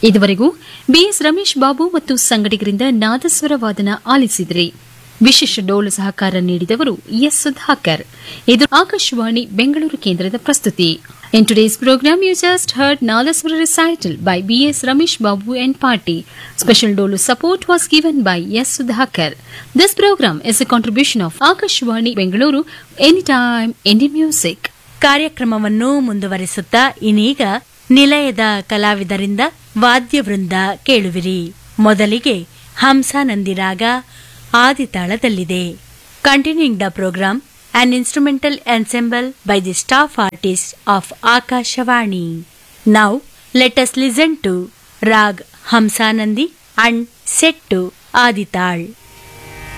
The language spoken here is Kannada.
ಇದುವರೆಗೂ ಬಿಎಸ್ ರಮೇಶ್ ಬಾಬು ಮತ್ತು ಸಂಗಡಿಗರಿಂದ ನಾದಸ್ವರ ವಾದನ ಆಲಿಸಿದ್ರಿ ವಿಶೇಷ ಡೋಲು ಸಹಕಾರ ನೀಡಿದವರು ಎಸ್ ಸುಧಾಕರ್ ಇದು ಆಕಾಶವಾಣಿ ಬೆಂಗಳೂರು ಕೇಂದ್ರದ ಪ್ರಸ್ತುತಿ In today's program, you just heard Nadaswara recital by B.S. Ramesh Babu and Party. Special Dolu support was given by S. Sudhakar. This program is a contribution of Akashwani Bengaluru, Anytime, Indie Music. ಕಾರ್ಯಕ್ರಮವನ್ನು ಮುಂದುವರಿಸುತ್ತಾ ಇನ್ನೀಗ ನಿಲಯದ ಕಲಾವಿದರಿಂದ ವಾದ್ಯವೃಂದ ಕೇಳುವಿರಿ ಮೊದಲಿಗೆ ಹಂಸಾನಂದಿರಾಗ ಆದಿತಾಳದಲ್ಲಿದೆ continuing the programme an instrumental ensemble by the staff artists of Akashawani. Now, let us listen to Rag Hamsanandi and set to Adital.